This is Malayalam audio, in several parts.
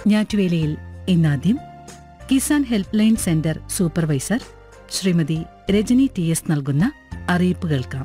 ഞാറ്റുവേലയിൽ ഇന്നാദ്യം Kisan help line centre supervisor Srimathi Rajani T S നൽകുന്ന അറിയിപ്പ് കേൾക്കാം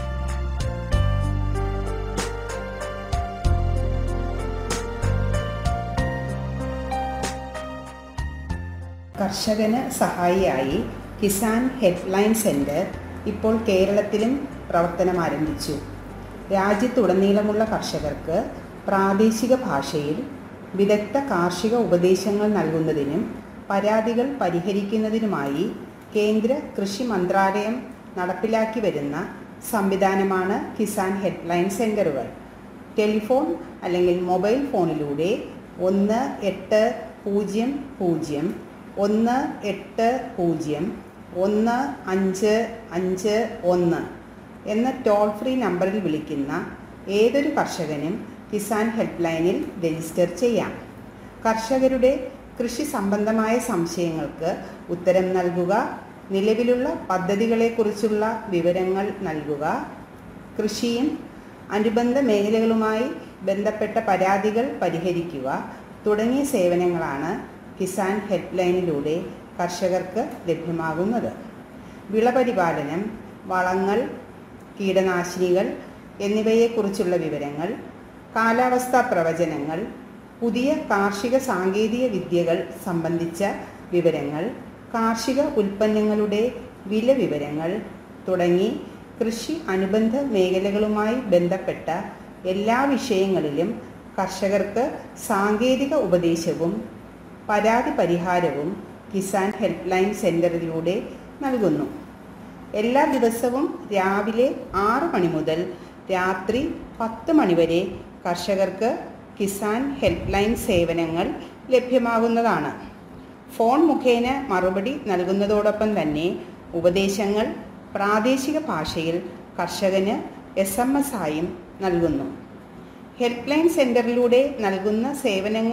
കർഷകന് സഹായിയായി കിസാൻ ഹെൽപ്പ് ലൈൻ സെൻറ്റർ ഇപ്പോൾ കേരളത്തിലും പ്രവർത്തനം ആരംഭിച്ചു രാജ്യത്തുടനീളമുള്ള കർഷകർക്ക് പ്രാദേശിക ഭാഷയിൽ വിദഗ്ധ കാർഷിക ഉപദേശങ്ങൾ നൽകുന്നതിനും പരാതികൾ പരിഹരിക്കുന്നതിനുമായി കേന്ദ്ര കൃഷി മന്ത്രാലയം നടപ്പിലാക്കി വരുന്ന സംവിധാനമാണ് കിസാൻ ഹെൽപ്പ് ലൈൻ സെൻ്ററുകൾ ടെലിഫോൺ അല്ലെങ്കിൽ മൊബൈൽ ഫോണിലൂടെ ഒന്ന് എട്ട് പൂജ്യം പൂജ്യം ഒന്ന് എട്ട് പൂജ്യം ഒന്ന് അഞ്ച് അഞ്ച് ഒന്ന് എന്ന ടോൾ ഫ്രീ നമ്പറിൽ വിളിക്കുന്ന ഏതൊരു കർഷകനും കിസാൻ ഹെൽപ്പ് ലൈനിൽ രജിസ്റ്റർ ചെയ്യാം കർഷകരുടെ കൃഷി സംബന്ധമായ സംശയങ്ങൾക്ക് ഉത്തരം നൽകുക നിലവിലുള്ള പദ്ധതികളെക്കുറിച്ചുള്ള വിവരങ്ങൾ നൽകുക കൃഷിയും അനുബന്ധ മേഖലകളുമായി ബന്ധപ്പെട്ട പരാതികൾ പരിഹരിക്കുക തുടങ്ങിയ സേവനങ്ങളാണ് കിസാൻ ഹെൽപ്പ് ലൈനിലൂടെ കർഷകർക്ക് ലഭ്യമാകുന്നത് വിളപരിപാലനം വളങ്ങൾ കീടനാശിനികൾ എന്നിവയെക്കുറിച്ചുള്ള വിവരങ്ങൾ കാലാവസ്ഥാ പ്രവചനങ്ങൾ പുതിയ കാർഷിക സാങ്കേതിക വിദ്യകൾ സംബന്ധിച്ച വിവരങ്ങൾ കാർഷിക ഉൽപ്പന്നങ്ങളുടെ വില വിവരങ്ങൾ തുടങ്ങി കൃഷി അനുബന്ധ മേഖലകളുമായി ബന്ധപ്പെട്ട എല്ലാ വിഷയങ്ങളിലും കർഷകർക്ക് സാങ്കേതിക ഉപദേശവും പരാതി പരിഹാരവും കിസാൻ ഹെൽപ്പ് ലൈൻ സെൻ്ററിലൂടെ നൽകുന്നു എല്ലാ ദിവസവും രാവിലെ ആറ് മണി മുതൽ രാത്രി പത്ത് മണി വരെ കർഷകർക്ക് കിസാൻ ഹെൽപ്പ് ലൈൻ സേവനങ്ങൾ ലഭ്യമാകുന്നതാണ് ഫോൺ മുഖേന മറുപടി നൽകുന്നതോടൊപ്പം തന്നെ ഉപദേശങ്ങൾ പ്രാദേശിക ഭാഷയിൽ കർഷകന് എസ് എം എസ് ആയും നൽകുന്നു ഹെൽപ്പ് ലൈൻ സെൻ്ററിലൂടെ നൽകുന്ന സേവനങ്ങൾ